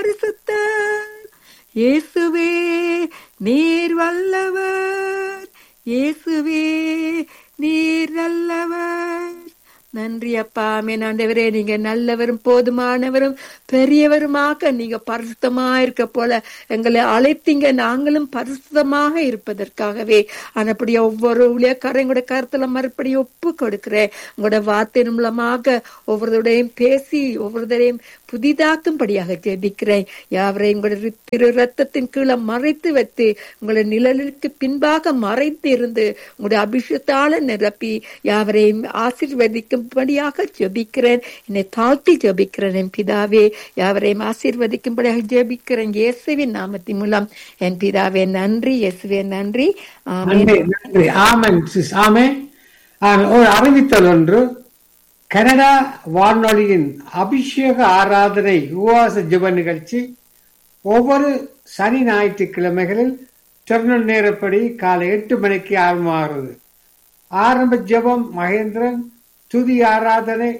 பரிசுத்தர் இயேசுவே நீர் வல்லவர் இயேசுவே நீர் நல்லவர் நன்றி அப்பா ஆமென் ஆண்டவரே நீங்க நல்லவரும் போதுமானவரும் பெரியவருமாக நீங்க பரிசுத்தமா இருக்க போல எங்களை அழைத்தீங்க நாங்களும் பரிசுத்தமாக இருப்பதற்காகவே ஆனப்படியா ஒவ்வொரு ஊழியக்காரங்களோட கருத்துல மறுபடி ஒப்பு கொடுக்கிறேன் உங்களோட வார்த்தை மூலமாக ஒவ்வொருவரையும் பேசி ஒவ்வொருவரையும் புதிதாக்கும்படியாக ஜெபிக்கிறேன் யாவரையும் உங்களுடைய திரு ரத்தத்தின் கீழே மறைத்து வைத்து உங்களுடைய நிழலுக்கு பின்பாக மறைத்து இருந்து உங்களுடைய அபிஷேகத்தால நிரப்பி யாவரையும் ஆசீர்வதிக்கும்படியாக ஜெபிக்கிறேன் என்னை தாழ்த்தி ஜெபிக்கிறேன் என் பிதாவே யாவரையும் ஆசீர்வதிக்கும்படியாக ஜெபிக்கிறேன் இயேசுவின் நாமத்தின் மூலம் என் பிதாவே நன்றி இயேசுவே நன்றி ஆமென் நன்றி நன்றி ஆமன் சிஸ் ஆமே ஒரு அறிவித்தல் ஒன்று கனடா வானொலியின் அபிஷேக ஆராதனை உபவாச ஜெப நிகழ்ச்சி ஒவ்வொரு சனி ஞாயிற்றுக்கிழமைகளில் திருநெல் நேரப்படி காலை எட்டு மணிக்கு ஆரம்பமாகிறது ஆரம்ப ஜெபம் மகேந்திரன் துதி ஆராதனை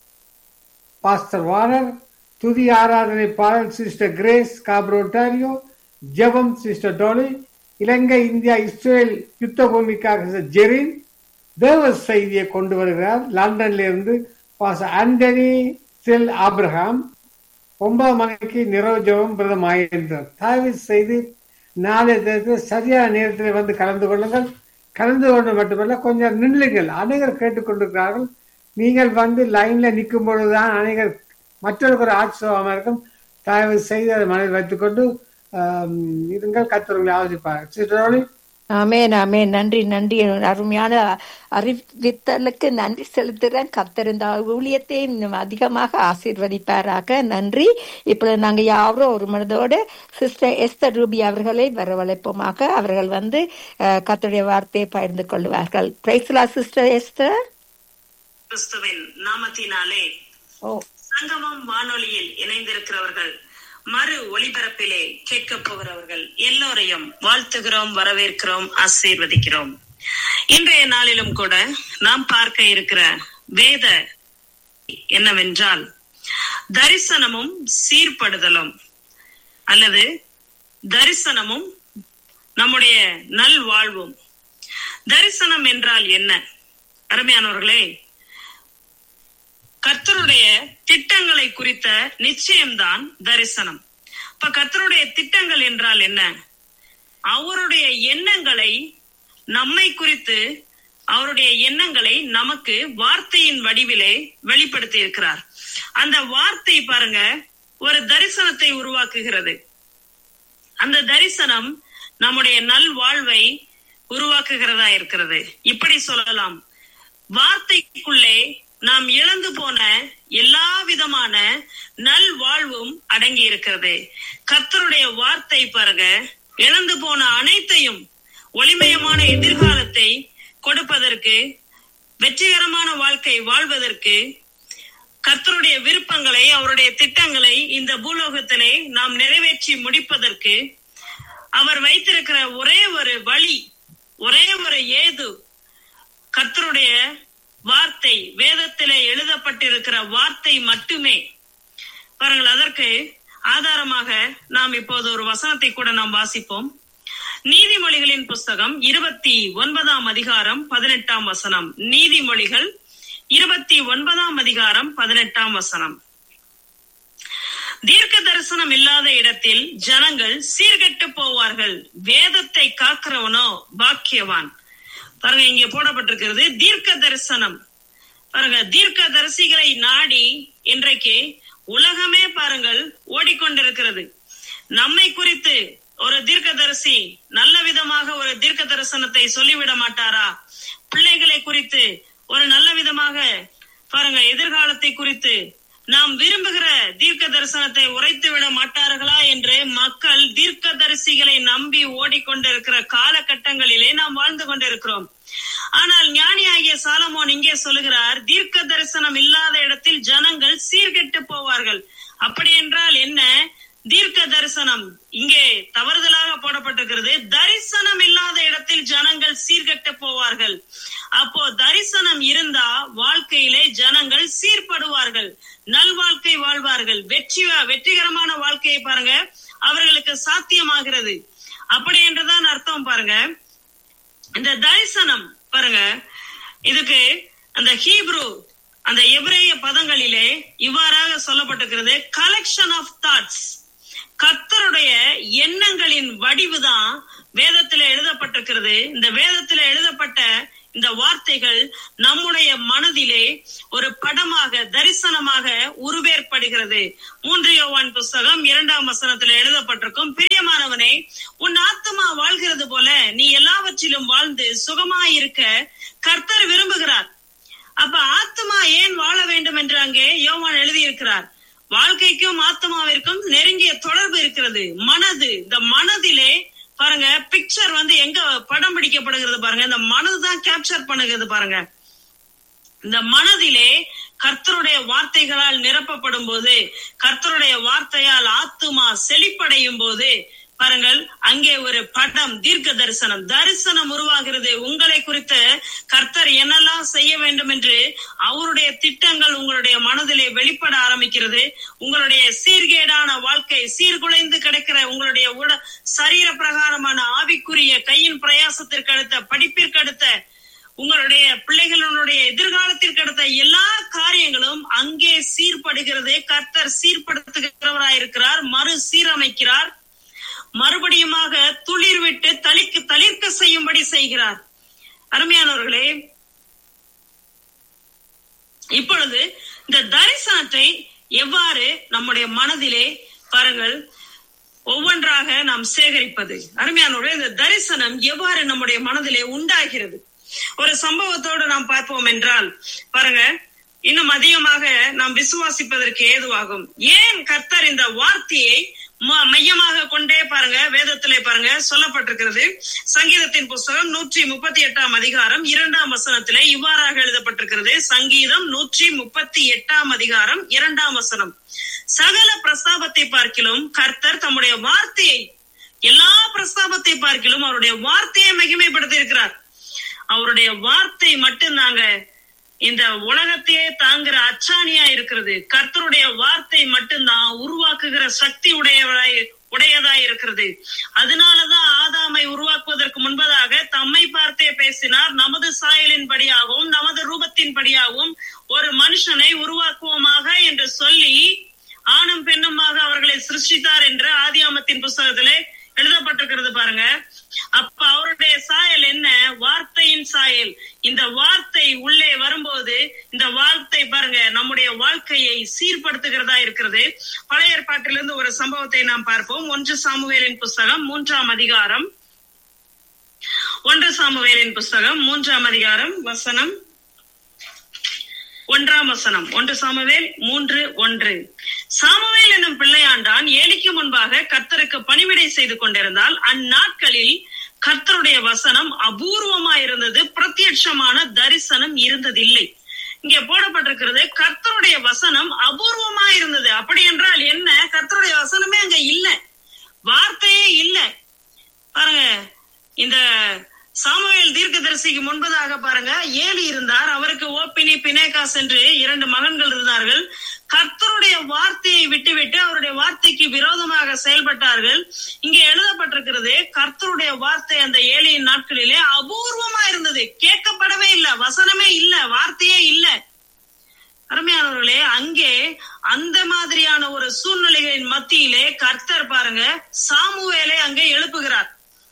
பாஸ்டர் வானர் துதி ஆராதனை பாடல் சிஸ்டர் கிரேஸ் காப்ரோட்டாரியோ ஜெபம் sister Dolly Ilangai India Israel யுத்த பூமிக்காக ஜெரின் தேவ செய்தியை கொண்டு வருகிறார் லண்டன்ல இருந்து பாச ஆண்டனி செல் ஆப்ரஹாம் ஒன்பது மணிக்கு நிறவு ஜெபம் பிரதம் மகேந்திரன் தயவு செய்து நாளை தினத்தில் சரியான நேரத்தில் வந்து கலந்து கொள்ளுங்கள் கலந்து கொண்டு மட்டுமல்ல கொஞ்சம் நில்லுங்கள் அனைவர் கேட்டுக்கொண்டிருக்கிறார்கள் நீங்கள் வந்து லைன்ல நிற்கும் பொழுதுதான் அனைவர் மற்றவருக்கு ஒரு ஆட்சேபமாக இருக்கும் தயவு செய்து அதை மனதில் வைத்துக்கொண்டு ஆம், இருங்கள் கத்தவர்களை ஆலோசிப்பார் சிஸ்டர் ஆமென் ஆமென் நன்றி நன்றி அருமையான அறிவித்தலுக்கு நன்றி செலுத்துறேன் கர்த்தர் இந்த ஊழியத்தை இன்னும் அதிகமாக ஆசீர்வதிப்பாராக நன்றி இப்பொழுது நாங்க யாரும் ஒரு மனதோடு சிஸ்டர் எஸ்தர் ரூபி அவர்களை வரவழைப்போமாக அவர்கள் வந்து அஹ், கர்த்தருடைய வார்த்தையை பகிர்ந்து கொள்வார்கள் பிரைஸ்லா சிஸ்டர் எஸ்தர் கிறிஸ்துவின் நாமத்தினாலே ஓ சங்கமம் வானொலியில் இணைந்திருக்கிறவர்கள் மறு ஒளிபரப்பிலே கேட்க போகிறவர்கள் எல்லோரையும் வாழ்த்துகிறோம் வரவேற்கிறோம் ஆசீர்வதிக்கிறோம் இன்றைய நாளிலும் கூட நாம் பார்க்க இருக்கிற வேத என்னவென்றால் தரிசனமும் சீர்படுதலும் அல்லது தரிசனமும் நம்முடைய நல்வாழ்வும் தரிசனம் என்றால் என்ன அருமையானவர்களே கர்த்தருடைய திட்டங்களை குறித்த நிச்சயம்தான் தரிசனம் இப்ப கர்த்தருடைய திட்டங்கள் என்றால் என்ன அவருடைய எண்ணங்களை நம்மை குறித்து அவருடைய எண்ணங்களை நமக்கு வார்த்தையின் வடிவிலே வெளிப்படுத்தி இருக்கிறார் அந்த வார்த்தை பாருங்க ஒரு தரிசனத்தை உருவாக்குகிறது அந்த தரிசனம் நம்முடைய நல்வாழ்வை உருவாக்குகிறதா இருக்கிறது இப்படி சொல்லலாம் வார்த்தைக்குள்ளே நாம் இழந்து போன எல்லா விதமான நல்வாழ்வும் அடங்கி இருக்கிறது கர்த்தருடைய வார்த்தை பாருங்க இழந்து போன அனைத்தையும் ஒளிமயமான எதிர்காலத்தை கொடுப்பதற்கு வெற்றிகரமான வாழ்க்கை வாழ்வதற்கு கர்த்தருடைய விருப்பங்களை அவருடைய திட்டங்களை இந்த பூலோகத்திலே நாம் நிறைவேற்றி முடிப்பதற்கு அவர் வைத்திருக்கிற ஒரே ஒரு வழி ஒரே ஒரு ஏது கர்த்தருடைய வார்த்தை வேதத்திலே எழுதப்பட்டிருக்கிற வார்த்தை மட்டுமே பாருங்கள் அதற்கு ஆதாரமாக நாம் இப்போது ஒரு வசனத்தை கூட நாம் வாசிப்போம் நீதிமொழிகளின் புஸ்தகம் இருபத்தி ஒன்பதாம் அதிகாரம் பதினெட்டாம் வசனம் நீதிமொழிகள் இருபத்தி ஒன்பதாம் அதிகாரம் பதினெட்டாம் வசனம் தீர்க்க தரிசனம் இல்லாத இடத்தில் ஜனங்கள் சீர்கெட்டு போவார்கள் வேதத்தை காக்கிறவனோ பாக்கியவான் பாருங்க இங்க போடப்பட்டிருக்கிறது தீர்க்க தரிசனம் பாருங்க தீர்க்க தரிசிகளை நாடி இன்றைக்கு உலகமே பாருங்கள் ஓடிக்கொண்டிருக்கிறது நம்மை குறித்து ஒரு தீர்க்கதரிசி நல்ல விதமாக ஒரு தீர்க்க தரிசனத்தை சொல்லிவிட மாட்டாரா பிள்ளைகளை குறித்து ஒரு நல்ல விதமாக பாருங்க எதிர்காலத்தை குறித்து நாம் விரும்புகிற தீர்க்க தரிசனத்தை உரைத்து விட மாட்டார்களா என்று மக்கள் தீர்க்க தரிசிகளை நம்பி ஓடிக்கொண்டிருக்கிற காலகட்டங்களிலே நாம் வாழ்ந்து கொண்டிருக்கிறோம் ஆனால் ஞானியாகிய சாலமோன் இங்கே சொல்லுகிறார் தீர்க்க தரிசனம் இல்லாத இடத்தில் ஜனங்கள் சீர்கெட்டு போவார்கள் அப்படி என்றால் என்ன தீர்க்க தரிசனம் இங்கே தவறுதலாக போடப்பட்டிருக்கிறது தரிசனம் இல்லாத இடத்தில் ஜனங்கள் சீர்கெட்டு போவார்கள் அப்போ தரிசனம் இருந்தா வாழ்க்கையிலே ஜனங்கள் சீர்படுவார்கள் நல்வாழ்க்கை வாழ்வார்கள் வெற்றி வெற்றிகரமான வாழ்க்கையை பாருங்க அவர்களுக்கு சாத்தியமாகிறது அப்படி என்றுதான் அர்த்தம் பாருங்க இந்த தரிசனம் பாருங்க இதுக்கு அந்த ஹீப்ரு அந்த எபிரேய பதங்களிலே இவ்வாறாக சொல்லப்பட்டிருக்கிறது கலெக்ஷன் ஆஃப் தாட்ஸ் கர்த்தருடைய எண்ணங்களின் வடிவுதான் வேதத்துல எழுதப்பட்டிருக்கிறது இந்த வேதத்துல எழுதப்பட்ட இந்த வார்த்தைகள் நம்முடைய மனதிலே ஒரு படமாக தரிசனமாக உருவேற்படுகிறது மூன்று யோவான் புஸ்தகம் இரண்டாம் வசனத்துல எழுதப்பட்டிருக்கும் பிரியமானவனே உன் ஆத்மா வாழ்கிறது போல நீ எல்லாவற்றிலும் வாழ்ந்து சுகமாயிருக்க கர்த்தர் விரும்புகிறார் அப்ப ஆத்மா ஏன் வாழ வேண்டும் என்று அங்கே யோவான் எழுதியிருக்கிறார் வாழ்க்கைக்கும் ஆத்மாவிற்கும் நெருங்கிய தொடர்பு இருக்கிறது மனது இந்த மனதிலே பாருங்க பிக்சர் வந்து எங்க படம் பிடிக்கப்படுகிறது பாருங்க இந்த மனது தான் கேப்சர் பண்ணுகிறது பாருங்க இந்த மனதிலே கர்த்தருடைய வார்த்தைகளால் நிரப்பப்படும் போது கர்த்தருடைய வார்த்தையால் ஆத்துமா செழிப்படையும் போது பாருங்கள் அங்கே ஒரு படம் தீர்க்க தரிசனம் தரிசனம் உருவாகிறது உங்களை குறித்த கர்த்தர் என்னெல்லாம் செய்ய வேண்டும் என்று அவருடைய திட்டங்கள் உங்களுடைய மனதிலே வெளிப்பட ஆரம்பிக்கிறது உங்களுடைய சீர்கேடான வாழ்க்கை சீர்குலைந்து கிடக்கிற உங்களுடைய உட சரீர பிரகாரமான ஆவிக்குரிய கையின் பிரயாசத்திற்கு அடுத்த படிப்பிற்கு அடுத்த உங்களுடைய பிள்ளைகளுடைய எதிர்காலத்திற்கு அடுத்த எல்லா காரியங்களும் அங்கே சீர்படுகிறது கர்த்தர் சீர்படுத்துகிறவராயிருக்கிறார் மறு சீரமைக்கிறார் மறுபடியுமாக துளிர் விட்டு தளிக்கு தளிர்க்க செய்யும்படி செய்கிறார் அருமையானவர்களே இப்பொழுது இந்த தரிசனத்தை எவ்வாறு நம்முடைய மனதிலே பாருங்கள் ஒவ்வொன்றாக நாம் சேகரிப்பது அருமையானவர்களே இந்த தரிசனம் எவ்வாறு நம்முடைய மனதிலே உண்டாகிறது ஒரு சம்பவத்தோடு நாம் பார்ப்போம் என்றால் பாருங்க இன்னும் அதிகமாக நாம் விசுவாசிப்பதற்கு ஏதுவாகும் ஏன் கர்த்தர் இந்த வார்த்தையை மையமாக கொண்டே பாருங்க வேதத்திலே பாருங்க சொல்லப்பட்டிருக்கிறது சங்கீதத்தின் புஸ்தகம் நூற்றி முப்பத்தி எட்டாம் அதிகாரம் இரண்டாம் வசனத்திலே இவ்வாறாக எழுதப்பட்டிருக்கிறது சங்கீதம் நூற்றி முப்பத்தி எட்டாம் அதிகாரம் இரண்டாம் வசனம் சகல பிரஸ்தாபத்தை பார்க்கிலும் கர்த்தர் தம்முடைய வார்த்தையை எல்லா பிரஸ்தாபத்தை பார்க்கிலும் அவருடைய வார்த்தையை மகிமைப்படுத்தி இருக்கிறார் அவருடைய வார்த்தை மட்டும் நாங்க இந்த உலகத்தையே தாங்குற அச்சாணியா இருக்கிறது கர்த்தருடைய வார்த்தை மட்டும்தான் உருவாக்குகிற சக்தி உடையவராய் உடையதா இருக்கிறது அதனாலதான் ஆதாமை உருவாக்குவதற்கு முன்பதாக தம்மை பார்த்தே பேசினார் நமது சாயலின் படியாகவும் நமது ரூபத்தின் படியாகவும் ஒரு மனுஷனை உருவாக்குவோமாக என்று சொல்லி ஆணும் பெண்ணுமாக அவர்களை சிருஷ்டித்தார் என்று ஆதியாமத்தின் புஸ்தகத்திலே எழுதப்பட்டிருக்கிறது பாருங்க அப்ப அவருடைய சாயல் என்ன வார்த்தையின் சாயல் இந்த வார்த்தை உள்ளே வரும்போது இந்த வார்த்தை பாருங்க நம்முடைய வாழ்க்கையை சீர்படுத்துகிறதா இருக்கிறது பழைய ஏற்பாட்டிலிருந்து ஒரு சம்பவத்தை நாம் பார்ப்போம் ஒன்று சாமுவேலின் புஸ்தகம் மூன்றாம் அதிகாரம் ஒன்று சாமுவேலின் புஸ்தகம் மூன்றாம் அதிகாரம் வசனம் ஒன்றாம் வசனம் ஒன்று சாமுவேல் மூன்று ஒன்று சாமுவேல் என்னும் பிள்ளையாண்டான் ஏலிக்கு முன்பாக கர்த்தருக்கு பணிவிடை செய்து கொண்டிருந்தால் அந்நாட்களில் கர்த்தருடைய வசனம் அபூர்வமா இருந்தது பிரத்யட்சமான தரிசனம் இருந்ததில்லை இங்க போடப்பட்டிருக்கிறது கர்த்தருடைய வசனம் அபூர்வமா இருந்தது அப்படி என்றால் என்ன கர்த்தருடைய வசனமே அங்க இல்ல வார்த்தையே இல்ல பாருங்க இந்த சாமுவேல் தீர்க்கதரிசிக்கு முன்பதாக பாருங்க ஏலி இருந்தார் அவருக்கு ஓப்பினி பினேகாஸ் என்று இரண்டு மகன்கள் இருந்தார்கள் கர்த்தருடைய வார்த்தையை விட்டுவிட்டு அவருடைய வார்த்தைக்கு விரோதமாக செயல்பட்டார்கள் இங்கே எழுதப்பட்டிருக்கிறது கர்த்தருடைய வார்த்தை அந்த ஏழையின் நாட்களிலே அபூர்வமா இருந்தது கேட்கப்படவே இல்லை வசனமே இல்ல வார்த்தையே இல்ல அருமையானவர்களே அங்கே அந்த மாதிரியான ஒரு சூழ்நிலைகளின் மத்தியிலே கர்த்தர் பாருங்க சாமுவேலை அங்கே எழுப்புகிறார்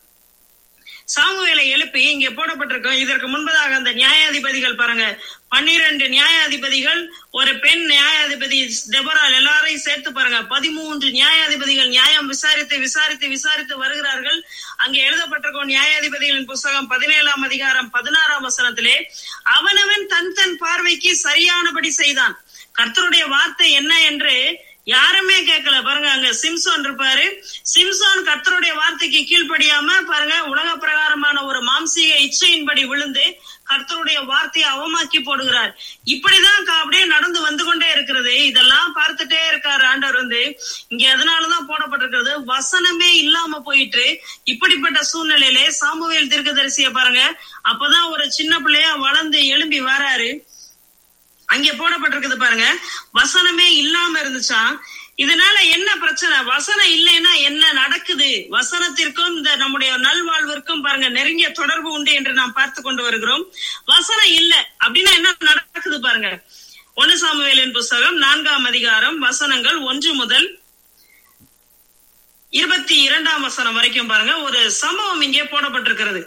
சாமுவேலை எழுப்பி இங்க போடப்பட்டிருக்கோம் இதற்கு முன்பதாக அந்த நியாயாதிபதிகள் பாருங்க பன்னிரண்டு நியாயாதிபதிகள் ஒரு பெண் நியாயாதிபதி டெபரால் எல்லாரையும் சேர்த்து பாருங்க பதிமூன்று நியாயாதிபதிகள் நியாயம் விசாரித்து விசாரித்து விசாரித்து வருகிறார்கள் அங்கே எழுதப்பட்டிருக்கும் நியாயாதிபதிகளின் புஸ்தகம் பதினேழாம் அதிகாரம் பதினாறாம் வசனத்திலே அவனவன் தன் தன் பார்வைக்கு சரியானபடி செய்தான் கர்த்தருடைய வார்த்தை என்ன என்று யாருமே கேட்கல பாருங்க அங்க சிம்சோன் இருப்பாரு சிம்சோன் கர்த்தருடைய வார்த்தைக்கு கீழ்ப்படியாம பாருங்க உலக பிரகாரமான ஒரு மாம்சீக இச்சையின்படி விழுந்து கர்த்தருடைய வார்த்தையை அவமாக்கி போடுகிறார் இப்படிதான் க- அப்படியே நடந்து வந்து கொண்டே இருக்கிறது இதெல்லாம் பார்த்துட்டே இருக்காரு ஆண்டவர் வந்து இங்க எதனாலதான் போடப்பட்டிருக்கிறது வசனமே இல்லாம போயிட்டு இப்படிப்பட்ட சூழ்நிலையிலே சாமுவேல் தீர்க்கதரிசிய பாருங்க அப்பதான் ஒரு சின்ன பிள்ளையா வளர்ந்து எழும்பி வராரு அங்க போடப்பட்டிருக்குது பாருங்க வசனமே இல்லாம இருந்துச்சாம் இதனால என்ன பிரச்சனை வசனம் இல்லைன்னா என்ன நடக்குது வசனத்திற்கும் இந்த நம்முடைய நல்வாழ்விற்கும் பாருங்க நெருங்கிய தொடர்பு உண்டு என்று நாம் பார்த்து கொண்டு வருகிறோம் வசனம் இல்ல அப்படின்னா என்ன நடக்குது பாருங்க ஒன்னு சாமுவேலின் புஸ்தகம் நான்காம் அதிகாரம் வசனங்கள் ஒன்று முதல் இருபத்தி இரண்டாம் வசனம் வரைக்கும் பாருங்க ஒரு சம்பவம் இங்கே போடப்பட்டிருக்கிறது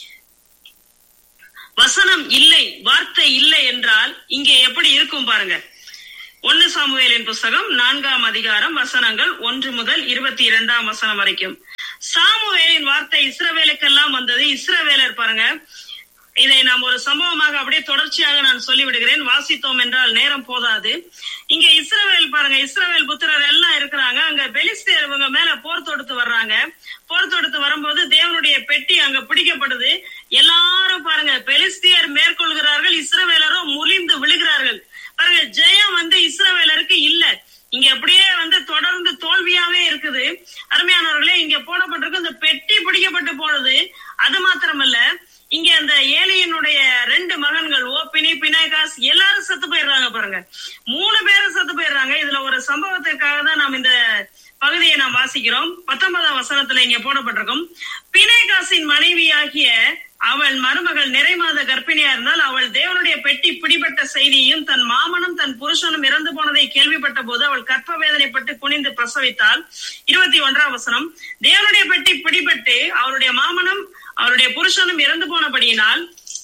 வசனம் இல்லை வார்த்தை இல்லை என்றால் இங்கே எப்படி இருக்கும் பாருங்க ஒன்னு சாமுவேலின் புஸ்தகம் நான்காம் அதிகாரம் வசனங்கள் ஒன்று முதல் இருபத்தி இரண்டாம் வசனம் வரைக்கும் சாமுவேலின் வார்த்தை இஸ்ரவேலுக்கெல்லாம் வந்தது இஸ்ரவேலர் பாருங்க இதை நாம் ஒரு சம்பவமாக அப்படியே தொடர்ச்சியாக நான் சொல்லிவிடுகிறேன் வாசித்தோம் என்றால் நேரம் போதாது இங்க இஸ்ரவேல் பாருங்க இஸ்ரவேல் புத்திரர் எல்லாம் இருக்கிறாங்க அங்க பெலிஸ்தேர் இவங்க மேல போர் தொடுத்து வர்றாங்க போர் தொடுத்து வரும்போது தேவனுடைய பெட்டி அங்க பிடிக்கப்படுது எல்லாரும் பாருங்க பெலிஸ்தியர் மேற்கொள்கிறார்கள் இஸ்ரவேலரும் முறிந்து விழுகிறார்கள் பாருங்க ஜெயம் வந்து இஸ்ரவேலருக்கு இல்ல இங்க அப்படியே வந்து தொடர்ந்து தோல்வியாவே இருக்குது அருமையானவர்களே இங்க போடப்பட்டிருக்கு இந்த பெட்டி பிடிக்கப்பட்டு போனது அது மாத்திரமல்ல இங்க அந்த ஏலியனுடைய ரெண்டு மகன்கள் ஓபினி பினாகாஸ் எல்லாரும் செத்து போயிடுறாங்க பாருங்க மூணு பேரும் செத்து போயிடுறாங்க இதுல ஒரு சம்பவத்திற்காக தான் நாம் இந்த பகுதியை நாம் வாசிக்கிறோம் பத்தொன்பதாம் வசனத்துல இங்க போடப்பட்டிருக்கும் பிணைகாசின் மனைவியாகிய அவள் மருமகள் நிறைமாத கர்ப்பிணியா இருந்தால் அவள் தேவனுடைய பெட்டி பிடிபட்ட செய்தியும் தன் மாமனும் தன் புருஷனும் இறந்து போனதை கேள்விப்பட்ட போது அவள் கற்ப வேதனைப்பட்டு குனிந்து பிரசவித்தாள் இருபத்தி ஒன்றாம் வசனம் தேவனுடைய பெட்டி பிடிபட்டு அவருடைய மாமனும் அவருடைய புருஷனும் இறந்து போனபடியினால்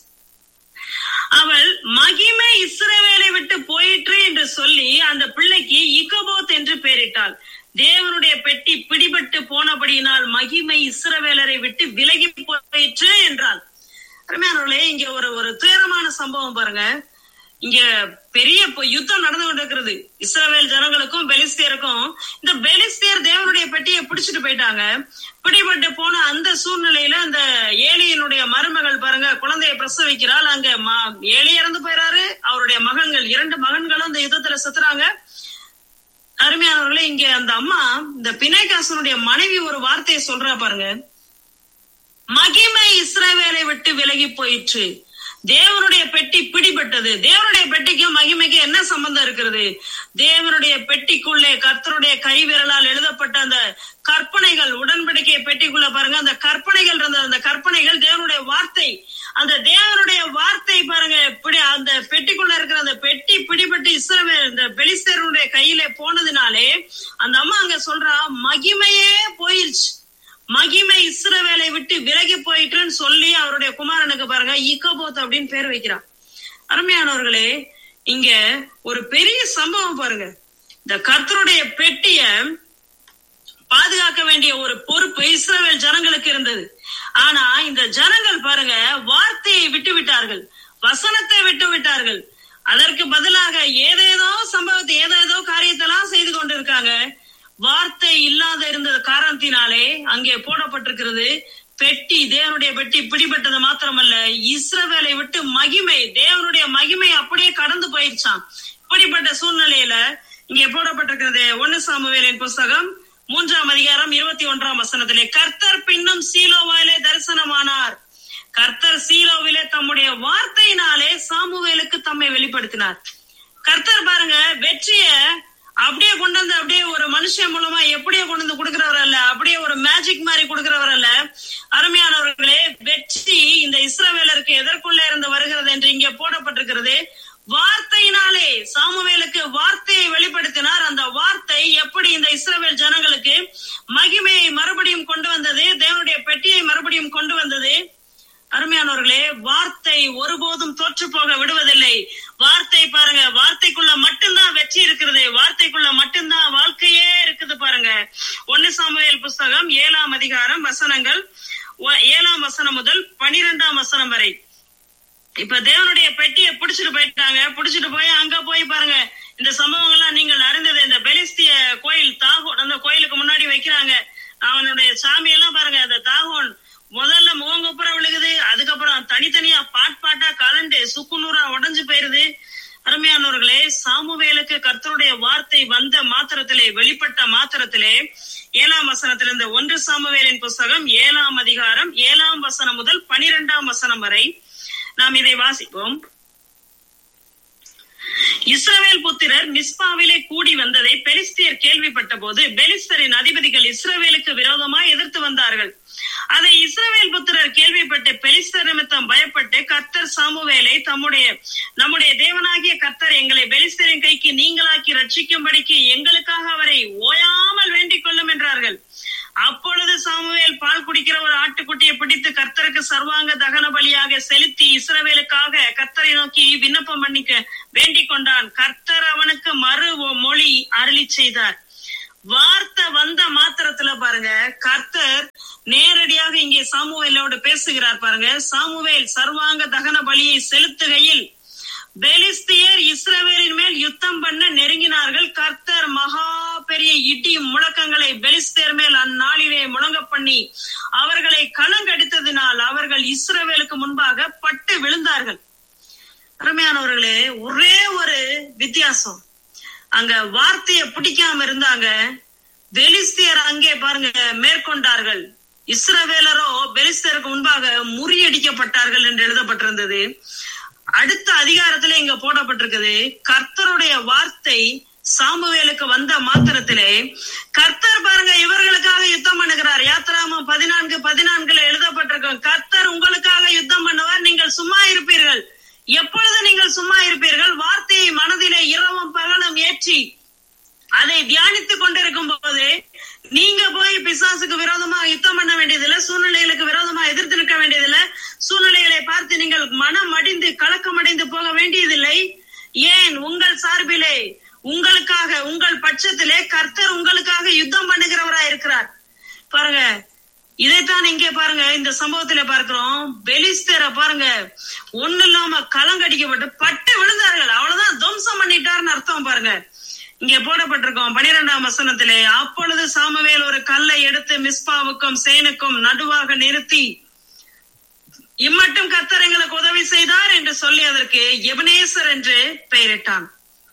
அவள் மகிமை இஸ்ரவேலை விட்டு போயிற்று என்று சொல்லி அந்த பிள்ளைக்கு இக்கபோத் என்று பெயரிட்டாள் தேவனுடைய பெட்டி பிடிபட்டு போனபடியினால் மகிமை இஸ்ரவேலரை விட்டு விலகி போயிற்று என்றாள் அருமையானவர்களே இங்க ஒரு ஒரு துயரமான சம்பவம் பாருங்க இங்க பெரிய இப்ப யுத்தம் நடந்து கொண்டிருக்கிறது இஸ்ரவேல் ஜனங்களுக்கும் பெலிஸ்தியருக்கும் இந்த பெலிஸ்தியர் தேவனுடைய பெட்டியை பிடிச்சிட்டு போயிட்டாங்க பிடிபட்டு போன அந்த சூழ்நிலையில அந்த ஏலியனுடைய மருமகள் பாருங்க குழந்தையை பிரசவிக்கிறாள் அங்க மா- ஏலி இறந்து போயிறாரு அவருடைய மகன்கள் இரண்டு மகன்களும் இந்த யுத்தத்துல செத்துறாங்க அருமையானவர்களே இங்க அந்த அம்மா இந்த பிணைகாசனுடைய மனைவி ஒரு வார்த்தையை சொல்றா பாருங்க மகிமை இஸ்ரவேலை விட்டு விலகி போயிற்று தேவனுடைய பெட்டி பிடிபட்டது தேவனுடைய பெட்டிக்கும் மகிமைக்கும் என்ன சம்பந்தம் இருக்கிறது தேவனுடைய பெட்டிக்குள்ளே கர்த்தருடைய கைவிரலால் எழுதப்பட்ட அந்த கற்பனைகள் உடன்படிக்கை பெட்டிக்குள்ள பாருங்க அந்த கற்பனைகள் இருந்த அந்த கற்பனைகள் தேவனுடைய வார்த்தை அந்த தேவனுடைய வார்த்தை பாருங்க இப்படி அந்த பெட்டிக்குள்ள இருக்கிற அந்த பெட்டி பிடிபட்டு இஸ்ரவேல் இந்த பெலிஸ்தருடைய கையிலே போனதுனாலே அந்த அம்மா அங்க சொல்றா மகிமையே போயிருச்சு மகிமை இஸ்ரவேலை விட்டு விலகி போயிட்டுன்னு சொல்லி அவருடைய குமாரனுக்கு பாருங்க இக்கபோத் அப்படின்னு பேர் வைக்கிறான் அருமையானவர்களே இங்க ஒரு பெரிய சம்பவம் பாருங்க இந்த கர்த்தருடைய பெட்டிய பாதுகாக்க வேண்டிய ஒரு பொறுப்பு இஸ்ரவேல் ஜனங்களுக்கு இருந்தது ஆனா இந்த ஜனங்கள் பாருங்க வார்த்தையை விட்டு விட்டார்கள் வசனத்தை விட்டு விட்டார்கள் அதற்கு பதிலாக ஏதேதோ சம்பவத்தை ஏதேதோ காரியத்தெல்லாம் செய்து கொண்டிருக்காங்க வார்த்தை இல்லாத இருந்த காரணத்தினாலே அங்கே போடப்பட்டிருக்கிறது பெட்டி தேவனுடைய பெட்டி பிடிபட்டது மாத்திரமல்ல இஸ்ரவேலை விட்டு மகிமை தேவனுடைய மகிமை அப்படியே கடந்து போயிடுச்சான் இப்படிப்பட்ட சூழ்நிலையில இங்கே போடப்பட்டிருக்கிறது ஒன்னு சாமுவேலின் புஸ்தகம் மூன்றாம் அதிகாரம் இருபத்தி ஒன்றாம் வசனத்திலே கர்த்தர் பின்னும் சீலோவாயிலே தரிசனமானார் கர்த்தர் சீலோவிலே தம்முடைய வார்த்தையினாலே சாமுவேலுக்கு தம்மை வெளிப்படுத்தினார் கர்த்தர் பாருங்க வெற்றிய அப்படியே கொண்டு வந்து அப்படியே ஒரு மனுஷன் மூலமா எப்படியே கொண்டு வந்து கொடுக்கிறவர் அல்ல அப்படியே ஒரு மேஜிக் மாதிரி கொடுக்கிறவர் அல்ல அருமையானவர்களே வெற்றி இந்த இஸ்ரவேலருக்கு எதற்குள்ள இருந்து வருகிறது என்று இங்கே போடப்பட்டிருக்கிறது வார்த்தையினாலே சாமுவேலுக்கு வார்த்தையை வெளிப்படுத்தினார் அந்த வார்த்தை எப்படி இந்த இஸ்ரவேல் ஜனங்களுக்கு மகிமையை மறுபடியும் கொண்டு வந்தது தேவனுடைய பெட்டியை மறுபடியும் கொண்டு வந்தது அருமையானவர்களே வார்த்தை ஒருபோதும் தோற்று போக விடுவதில்லை வார்த்தை பாருங்க வார்த்தைக்குள்ள மட்டும்தான் வெற்றி இருக்கிறது வார்த்தைக்குள்ள மட்டும்தான் வாழ்க்கையே இருக்குது பாருங்க ஒன்னு சாமுவேல் புஸ்தகம் ஏழாம் அதிகாரம் வசனங்கள் ஒ- ஏழாம் வசனம் முதல் பனிரெண்டாம் வசனம் வரை இப்ப தேவனுடைய பெட்டியை புடிச்சிட்டு போயிட்டாங்க புடிச்சிட்டு போய் அங்க போய் பாருங்க இந்த சம்பவங்கள்லாம் நீங்கள் அறிந்தது இந்த பெலிஸ்திய கோயில் தாகோன் அந்த கோயிலுக்கு முன்னாடி வைக்கிறாங்க அவனுடைய சாமியெல்லாம் பாருங்க அந்த தாகோன் முதல்ல முகங்குப்புற விழுகுது அதுக்கப்புறம் தனித்தனியா பாட் பாட்டா காலனி ஏழாம் வசனத்திலிருந்து ஒன்று சாமுவேலின் புஸ்தகம் ஏழாம் அதிகாரம் ஏழாம் வசனம் முதல் பனிரெண்டாம் வசனம் வரை நாம் இதை வாசிப்போம் இஸ்ரவேல் புத்திரர் மிஸ்பாவிலே கூடி வந்ததை பெலிஸ்தியர் கேள்விப்பட்ட போது பெலிஸ்தரின் அதிபதிகள் இஸ்ரவேலுக்கு விரோதமாய் எதிர்த்து வந்தார்கள் அதை இஸ்ரவேல் புத்திரர் கேள்விப்பட்டு பெலிஸ்தர் நிமித்தம் பயப்பட்டு கர்த்தர் சாமுவேலை தம்முடைய நம்முடைய தேவனாகிய கர்த்தர் எங்களை பெலிஸ்தரின் கைக்கு நீங்களாக்கி ரட்சிக்கும்படிக்கு எங்களுக்காக அவரை ஓயாமல் வேண்டிக் கொள்ளும் என்றார்கள் அப்பொழுது சாமுவேல் பால் குடிக்கிற ஒரு ஆட்டுக்குட்டியை பிடித்து கர்த்தருக்கு சர்வாங்க தகன பலியாக செலுத்தி இஸ்ரவேலுக்காக கர்த்தரை நோக்கி விண்ணப்பம் பண்ணிக்க வேண்டிக் கொண்டான் கர்த்தர் அவனுக்கு மறு மொழி அருளி செய்தார் வார்த்தை வந்த மாத்திரத்துல பாருங்க கர்த்தர் நேரடியாக இங்கே சாமுவேலோடு பேசுகிறார் பாருங்க சாமுவேல் சர்வாங்க தகன பலியை செலுத்துகையில் பெலிஸ்தியர் இஸ்ரவேலின் மேல் யுத்தம் பண்ண நெருங்கினார்கள் கர்த்தர் மகா பெரிய இடி முழக்கங்களை பெலிஸ்தியர் மேல் அந்நாளிலே முழங்க பண்ணி அவர்களை களங்கடித்ததினால் அவர்கள் இஸ்ரவேலுக்கு முன்பாக பட்டு விழுந்தார்கள் அருமையானவர்களே ஒரே ஒரு வித்தியாசம் அங்க வார்த்தையை பிடிக்காம இருந்தாங்க பெலிஸ்தியர் அங்கே பாருங்க மேற்கொண்டார்கள் இஸ்ரவேலரோ பெலிஸ்தியருக்கு முன்பாக முறியடிக்கப்பட்டார்கள் என்று எழுதப்பட்டிருந்தது அடுத்த அதிகாரத்துல இங்க போடப்பட்டிருக்குது கர்த்தருடைய வார்த்தை சாமுவேலுக்கு வந்த மாத்திரத்திலே கர்த்தர் பாருங்க இவர்களுக்காக யுத்தம் பண்ணுகிறார் யாத்திராமம் பதினான்கு பதினான்குல எழுதப்பட்டிருக்கும் கர்த்தர் உங்களுக்காக யுத்தம் பண்ணுவார் நீங்கள் சும்மா இருப்பீர்கள் எப்பொழுது நீங்கள் சும்மா இருப்பீர்கள் வார்த்தையை மனதிலே இரவும் பகலும் ஏற்றி அதை தியானித்துக் கொண்டிருக்கும் போது நீங்க போய் பிசாசுக்கு விரோதமா யுத்தம் பண்ண வேண்டியதில்லை சூழ்நிலைகளுக்கு விரோதமா எதிர்த்து நிற்க வேண்டியதில்லை சூழ்நிலைகளை பார்த்து நீங்கள் மனம் அடைந்து கலக்கம் அடைந்து போக வேண்டியதில்லை ஏன் உங்கள் சார்பிலே உங்களுக்காக உங்கள் பட்சத்திலே கர்த்தர் உங்களுக்காக யுத்தம் பண்ணுகிறவரா இருக்கிறார் பாருங்க இதைத்தான் இங்கே பாருங்க இந்த சம்பவத்துல பார்க்கிறோம் பெலிஸ்தரை பாருங்க ஒண்ணு இல்லாம கலங்கடிக்கப்பட்டு பட்டு விழுந்தார்கள் அவ்வளவுதான் துவம்சம் பண்ணிட்டாருன்னு அர்த்தம் பாருங்க இங்க போடப்பட்டிருக்கோம் பனிரெண்டாம் வசனத்திலே அப்பொழுது சாமுவேல் ஒரு கல்லை எடுத்து மிஸ்பாவுக்கும் சேனுக்கும் நடுவாக நிறுத்தி இம்மட்டும் கர்த்தர் எங்களுக்கு உதவி செய்தார் என்று சொல்லி அதற்கு எபனேசர் என்று பெயரிட்டான்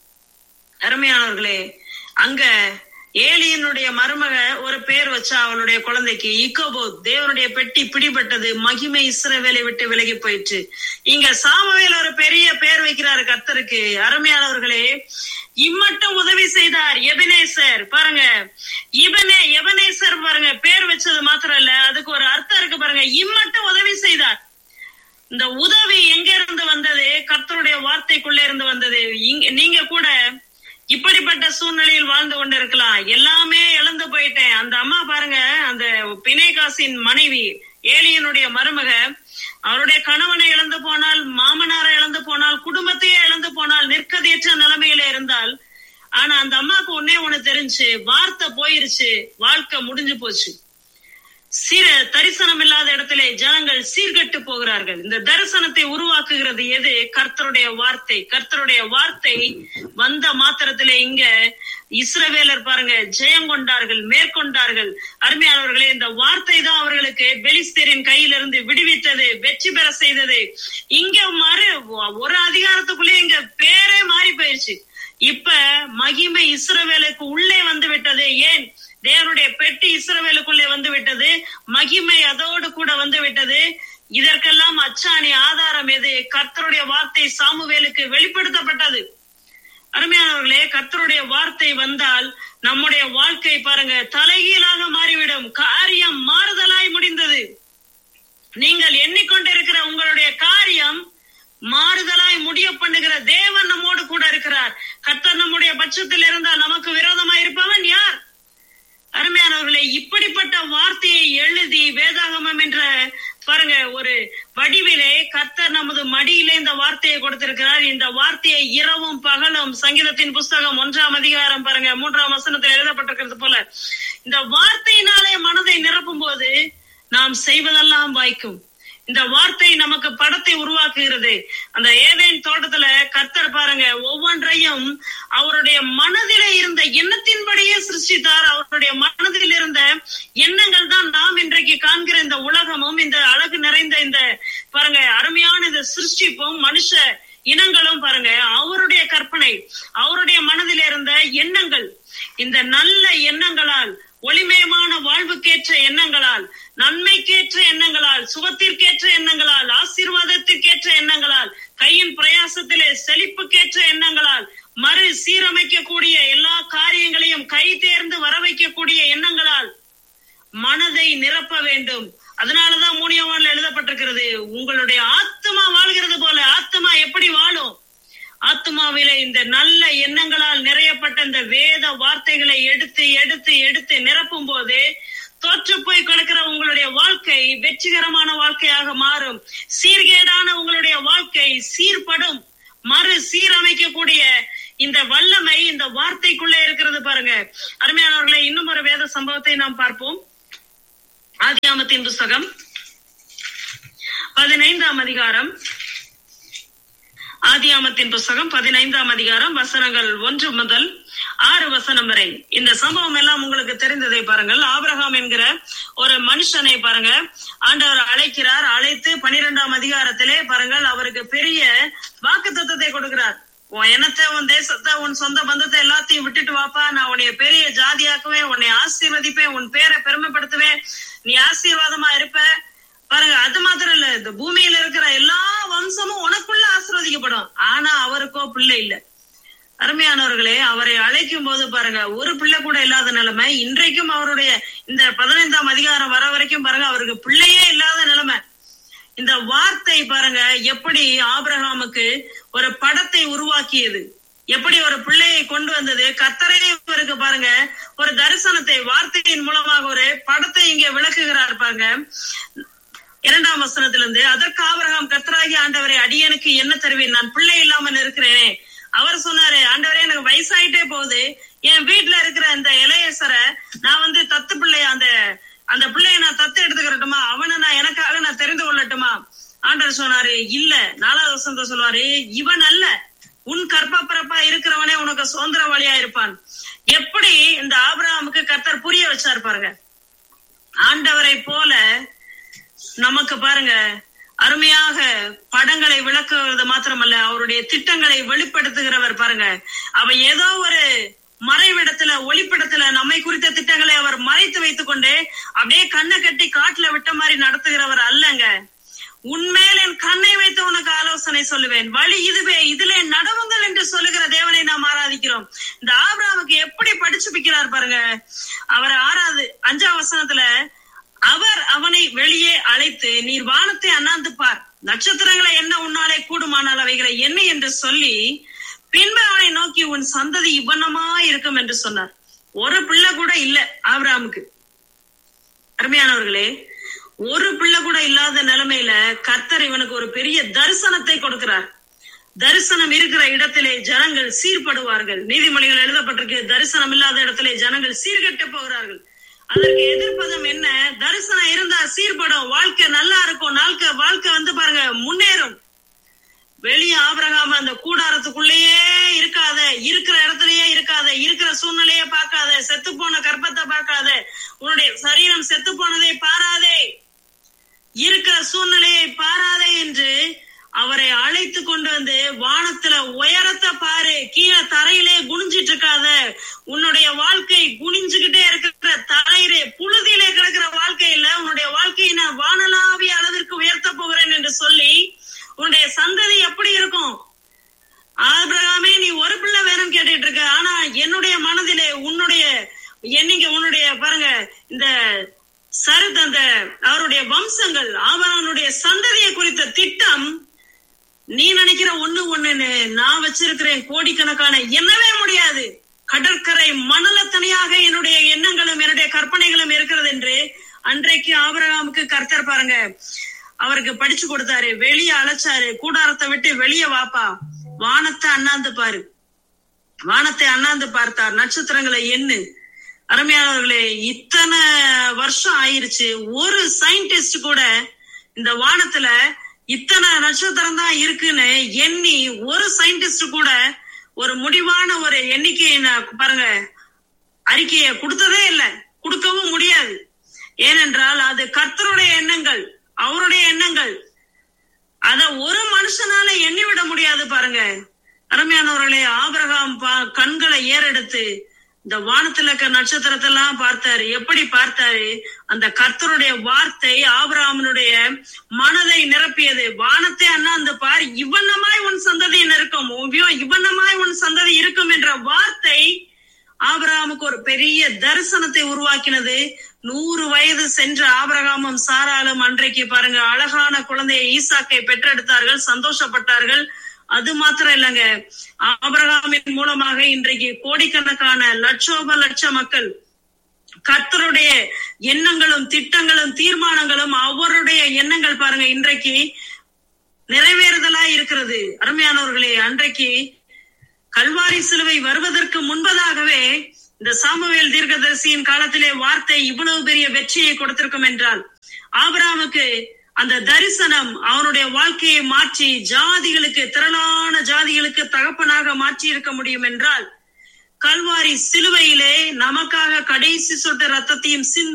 அருமையானவர்களே அங்க ஏலியனுடைய மருமக ஒரு பேர் வச்சா அவளுடைய குழந்தைக்கு இக்கோபோ தேவனுடைய பெட்டி பிடிபட்டது மகிமை இஸ்ரவேலை விட்டு விலகி போயிற்று இங்க சாமுவேல் ஒரு பெரிய பேர் வைக்கிறாரு கர்த்தருக்கு அருமையானவர்களே இம்மட்டும் உதவி செய்தார் எபனேசர் பாருங்க இவனே எபனேசர் பாருங்க பேர் வச்சது மாத்திரம் இல்ல அதுக்கு ஒரு அர்த்தம் இருக்கு பாருங்க இம்மட்டும் உதவி செய்தார் இந்த உதவி எங்க இருந்து வந்தது கர்த்தருடைய வார்த்தைக்குள்ள இருந்து வந்தது இங்க நீங்க கூட இப்படிப்பட்ட சூழ்நிலையில் வாழ்ந்து கொண்டிருக்கலாம் எல்லாமே இழந்து போயிட்டேன் அந்த அம்மா பாருங்க அந்த பிணைகாசின் மனைவி ஏலியனுடைய மருமக அவருடைய கணவனை இழந்து போனால் மாமனாரை இழந்து போனால் குடும்பத்தையே இழந்து போனால் நிற்கதியற்ற நிலைமையில இருந்தால் ஆனா அந்த அம்மாவுக்கு ஒன்னே ஒண்ணு தெரிஞ்சு வார்த்தை போயிருச்சு வாழ்க்கை முடிஞ்சு போச்சு சீர தரிசனம் இல்லாத இடத்திலே ஜனங்கள் சீர்கட்டு போகிறார்கள் இந்த தரிசனத்தை உருவாக்குகிறது எது கர்த்தருடைய வார்த்தை கர்த்தருடைய வார்த்தை வந்த மாத்திரத்திலே இங்க இஸ்ரவேலர் பாருங்க ஜெயம் கொண்டார்கள் மேற்கொண்டார்கள் அருமையானவர்களே இந்த வார்த்தை தான் அவர்களுக்கு பெலிஸ்தரின் கையிலிருந்து விடுவித்தது வெற்றி பெற செய்தது இங்க மறு ஒரு அதிகாரத்துக்குள்ளே இங்க பேரே மாறி போயிருச்சு இப்ப மகிமை இஸ்ரவேலுக்கு உள்ளே வந்து விட்டது ஏன் தேவனுடைய பெட்டி இஸ்ரவேலுக்குள்ளே வந்து விட்டது மகிமை அதோடு கூட வந்து விட்டது இதற்கெல்லாம் அச்சாணி ஆதாரம் எது கர்த்தருடைய வார்த்தை சாமுவேலுக்கு வெளிப்படுத்தப்பட்டது அருமையானவர்களே கர்த்தருடைய வார்த்தை வந்தால் நம்முடைய வாழ்க்கை பாருங்க தலைகீழாக மாறிவிடும் காரியம் மாறுதலாய் முடிந்தது நீங்கள் எண்ணிக்கொண்டிருக்கிற உங்களுடைய காரியம் மாறுதலாய் முடிய பண்ணுகிற தேவன் நம்மோடு கூட இருக்கிறார் கர்த்தர் நம்முடைய பட்சத்தில் இருந்தால் நமக்கு விரோதமாய் இருப்பவன் யார் அருமையானவர்களே இப்படிப்பட்ட வார்த்தையை எழுதி வேதாகமம் என்ற பாருங்க ஒரு வடிவிலே கர்த்தர் நமது மடியிலே இந்த வார்த்தையை கொடுத்திருக்கிறார் இந்த வார்த்தையை இரவும் பகலும் சங்கீதத்தின் புஸ்தகம் ஒன்றாம் அதிகாரம் பாருங்க மூன்றாம் வசனத்தில் எழுதப்பட்டிருக்கிறது போல இந்த வார்த்தையினாலே மனதை நிரப்பும் போது நாம் செய்வதெல்லாம் வாய்க்கும் இந்த வார்த்தை நமக்கு படத்தை உருவாக்குகிறது அந்த ஏதேன் தோட்டத்துல கர்த்தர் பாருங்க ஒவ்வொன்றையும் அவருடைய மனதிலே இருந்த எண்ணத்தின்படியே சிருஷ்டித்தார் அவருடைய மனதில் இருந்த எண்ணங்கள் தான் நாம் இன்றைக்கு காண்கிற இந்த உலகமும் இந்த அழகு நிறைந்த இந்த பாருங்க அருமையான இந்த சிருஷ்டிப்பும் மனுஷ இனங்களும் பாருங்க அவருடைய கற்பனை அவருடைய மனதில் இருந்த எண்ணங்கள் இந்த நல்ல எண்ணங்களால் ஒளி மனதை நிரப்ப வேண்டும் அதனாலதான் மூணியவான்ல எழுதப்பட்டிருக்கிறது உங்களுடைய ஆத்மா வாழ்கிறது போல ஆத்மா எப்படி வாழும் ஆத்மாவிலே இந்த நல்ல எண்ணங்களால் நிறையப்பட்ட இந்த வேத வார்த்தைகளை எடுத்து எடுத்து எடுத்து நிரப்பும் போது தோற்று போய் கிடக்கிற உங்களுடைய வாழ்க்கை வெற்றிகரமான வாழ்க்கையாக மாறும் சீர்கேடான உங்களுடைய வாழ்க்கை சீர்படும் மறு சீரமைக்கக்கூடிய இந்த வல்லமை இந்த வார்த்தைக்குள்ள இருக்கிறது பாருங்க அருமையானவர்களை இன்னும் ஒரு வேத சம்பவத்தை நாம் பார்ப்போம் ஆதியாமத்தின் புஸ்தகம் பதினைந்தாம் அதிகாரம் ஆதியாமத்தின் புஸ்தகம் பதினைந்தாம் அதிகாரம் வசனங்கள் ஒன்று முதல் ஆறு வசனம் வரை இந்த சம்பவம் எல்லாம் உங்களுக்கு தெரிந்ததை பாருங்கள் ஆபிரகாம் என்கிற ஒரு மனுஷனை பாருங்க ஆண்டவர் அழைக்கிறார் அழைத்து பனிரெண்டாம் அதிகாரத்திலே பாருங்கள் அவருக்கு பெரிய வாக்கு தத்துவத்தை கொடுக்கிறார் உன் இனத்தை உன் தேசத்தை உன் சொந்த பந்தத்தை எல்லாத்தையும் விட்டுட்டு வாப்பா நான் உன்னைய பெரிய ஜாதியாக்குவேன் உன்னை ஆசீர்வதிப்பேன் உன் பேரை பெருமைப்படுத்துவேன் நீ ஆசீர்வாதமா இருப்ப பாருங்க அது மாத்திரம் இல்ல இந்த பூமியில இருக்கிற எல்லா வம்சமும் உனக்குள்ள ஆசீர்வதிக்கப்படும் ஆனா அவருக்கோ பிள்ளை இல்ல அருமையானவர்களே அவரை அழைக்கும் போது பாருங்க ஒரு பிள்ளை கூட இல்லாத நிலைமை இன்றைக்கும் அவருடைய இந்த பதினைந்தாம் அதிகாரம் வர வரைக்கும் பாருங்க அவருக்கு பிள்ளையே இல்லாத நிலைமை இந்த வார்த்தை பாருங்க எப்படி ஆபிரகாமுக்கு ஒரு படத்தை உருவாக்கியது எப்படி ஒரு பிள்ளையை கொண்டு வந்தது கத்தரே இவருக்கு பாருங்க ஒரு தரிசனத்தை வார்த்தையின் மூலமாக ஒரு படத்தை இங்க விளக்குகிறார் பாருங்க இரண்டாம் வசனத்திலிருந்து அதற்கு ஆபிரகாம் கத்தராகி ஆண்டவரை அடியனுக்கு என்ன தருவேன் நான் பிள்ளை இல்லாமல் இருக்கிறேனே அவர் சொன்னாரு ஆண்டவரே எனக்கு வயசாயிட்டே போகுது என் வீட்டுல இருக்கிற இந்த இளையசரை நான் வந்து தத்து பிள்ளை அந்த அந்த பிள்ளைய நான் தத்து எடுத்துக்கிறட்டுமா அவனை நான் எனக்காக நான் தெரிந்து கொள்ளட்டுமா ஆண்டவர் சொன்னாரு இல்ல நாலாவது வசந்த சொல்லுவாரு இவன் அல்ல உன் கற்பப்பிறப்பா இருக்கிறவனே உனக்கு சுதந்திரவாளியா இருப்பான் எப்படி இந்த ஆபிரகாமுக்கு கர்த்தர் புரிய வச்சார் பாருங்க ஆண்டவரை போல நமக்கு பாருங்க அருமையாக படங்களை விளக்குவது மாத்திரமல்ல அவருடைய திட்டங்களை வெளிப்படுத்துகிறவர் பாருங்க அவ ஏதோ ஒரு மறைவிடத்துல ஒளிப்படத்துல நம்மை குறித்த திட்டங்களை அவர் மறைத்து வைத்துக் கொண்டு அப்படியே கண்ணை கட்டி காட்டுல விட்ட மாதிரி நடத்துகிறவர் அல்லங்க உன்மேல் என் கண்ணை வைத்து உனக்கு ஆலோசனை சொல்லுவேன் வழி இதுவே இதிலே நடவுங்கள் என்று சொல்லுகிற தேவனை நாம் ஆராதிக்கிறோம் இந்த ஆபிரகாமுக்கு எப்படி படிச்சு பிக்கிறார் பாருங்க அவர் ஆறாவது அஞ்சாம் வசனத்துல அவர் அவனை வெளியே அழைத்து நீர் வானத்தை அண்ணாந்து பார் நட்சத்திரங்களை என்ன உன்னாலே கூடுமானால் அவைகளை என்ன என்று சொல்லி பின்பு அவனை நோக்கி உன் சந்ததி இவ்வண்ணமா இருக்கும் என்று சொன்னார் ஒரு பிள்ளை கூட இல்ல ஆபிரகாமுக்கு அருமையானவர்களே ஒரு பிள்ளை கூட இல்லாத நிலைமையில கர்த்தர் இவனுக்கு ஒரு பெரிய தரிசனத்தை கொடுக்கிறார் தரிசனம் இருக்கிற இடத்திலே ஜனங்கள் சீர்படுவார்கள் நீதிமொழிகள் எழுதப்பட்டிருக்கு தரிசனம் இல்லாத இடத்திலே ஜனங்கள் சீர்கெட்டு போகிறார்கள் அதற்கு எதிர்ப்பதம் என்ன தரிசனம் இருந்தா சீர்படும் வாழ்க்கை நல்லா இருக்கும் நாள்க வாழ்க்கை வந்து பாருங்க முன்னேறும் வெளியே ஆபரகாம அந்த கூடாரத்துக்குள்ளேயே இருக்காத இருக்கிற இடத்துலயே இருக்காத இருக்கிற சூழ்நிலையே பார்க்காத செத்து போன கர்ப்பத்தை பார்க்காத உன்னுடைய சரீரம் செத்து போனதை பாராதே இருக்கிற சூழ்நிலையை பாராதே என்று அவரை அழைத்து கொண்டு வந்து வானத்துல உயரத்தை பாரு கீழே தரையிலே குனிஞ்சிட்டு இருக்காத உன்னுடைய வாழ்க்கை குனிஞ்சுகிட்டே இருக்கிற தரையிலே புழுதியிலே கிடக்கிற வாழ்க்கை இல்ல உன்னுடைய வாழ்க்கையை நான் வானலாவிய அளவிற்கு உயர்த்த போகிறேன் என்று சொல்லி உன்னுடைய சந்ததி எப்படி இருக்கும் ஆபிரகாமே நீ ஒரு பிள்ளை வேணும் கேட்டுட்டு இருக்க ஆனா என்னுடைய மனதிலே உன்னுடைய என்னைக்கு உன்னுடைய பாருங்க இந்த சருத் அந்த அவருடைய வம்சங்கள் ஆபரானுடைய சந்ததியை குறித்த திட்டம் நீ நினைக்கிற ஒண்ணு ஒண்ணுன்னு நான் வச்சிருக்கிறேன் கோடிக்கணக்கான எண்ணவே முடியாது கடற்கரை மணலத்தனையாக என்னுடைய எண்ணங்களும் என்னுடைய கற்பனைகளும் இருக்கிறது என்று அன்றைக்கு ஆபரகாமுக்கு கர்த்தர் பாருங்க அவருக்கு படிச்சு கொடுத்தாரு வெளியே அழைச்சாரு கூடாரத்தை விட்டு வெளியே வாப்பா வானத்தை அண்ணாந்து பாரு வானத்தை அண்ணாந்து பார்த்தார் நட்சத்திரங்களை எண்ணு அருமையானவர்களே இத்தனை வருஷம் ஆயிருச்சு ஒரு சயின்டிஸ்ட் கூட இந்த வானத்துல இத்தனை நட்சத்திரம் தான் இருக்குன்னு எண்ணி ஒரு சயின்டிஸ்ட் கூட ஒரு முடிவான ஒரு எண்ணிக்கையை பாருங்க அறிக்கையை கொடுத்ததே இல்லை கொடுக்கவும் முடியாது ஏனென்றால் அது கர்த்தருடைய எண்ணங்கள் அவருடைய எண்ணங்கள் அத ஒரு மனுஷனால எண்ணி விட முடியாது பாருங்க அருமையானவர்களே ஆபிரகாம் கண்களை ஏறெடுத்து இந்த வானத்துல இருக்க நட்சத்திரத்தை எல்லாம் பார்த்தாரு எப்படி பார்த்தாரு அந்த கர்த்தருடைய வார்த்தை ஆபிரகாமனுடைய மனதை நிரப்பியது வானத்தை அண்ணா அந்த பார் இவனமாய் உன் சந்ததி இருக்கும் இவனமாய் உன் சந்ததி இருக்கும் என்ற வார்த்தை ஆபிரகாமுக்கு ஒரு பெரிய தரிசனத்தை உருவாக்கினது நூறு வயது சென்ற ஆபிரகாமும் சாராலும் அன்றைக்கு பாருங்க அழகான குழந்தையை ஈசாக்கை பெற்றெடுத்தார்கள் சந்தோஷப்பட்டார்கள் அது மாத்திரம் இல்லைங்க ஆபிரகாமின் மூலமாக இன்றைக்கு கோடிக்கணக்கான லட்சோப லட்ச மக்கள் கர்த்தருடைய எண்ணங்களும் திட்டங்களும் தீர்மானங்களும் அவருடைய எண்ணங்கள் பாருங்க இன்றைக்கு நிறைவேறுதலா இருக்கிறது அருமையானவர்களே அன்றைக்கு கல்வாரி சிலுவை வருவதற்கு முன்பதாகவே இந்த சாமுவேல் தீர்க்கதரிசியின் காலத்திலே வார்த்தை இவ்வளவு பெரிய வெற்றியை கொடுத்திருக்கும் என்றால் ஆபிரகாமுக்கு அந்த தரிசனம் அவனுடைய வாழ்க்கையை மாற்றி ஜாதிகளுக்கு திரளான ஜாதிகளுக்கு தகப்பனாக மாற்றி இருக்க முடியும் என்றால் கல்வாரி சிலுவையிலே நமக்காக கடைசி சொட்டு ரத்தத்தையும் சிந்தி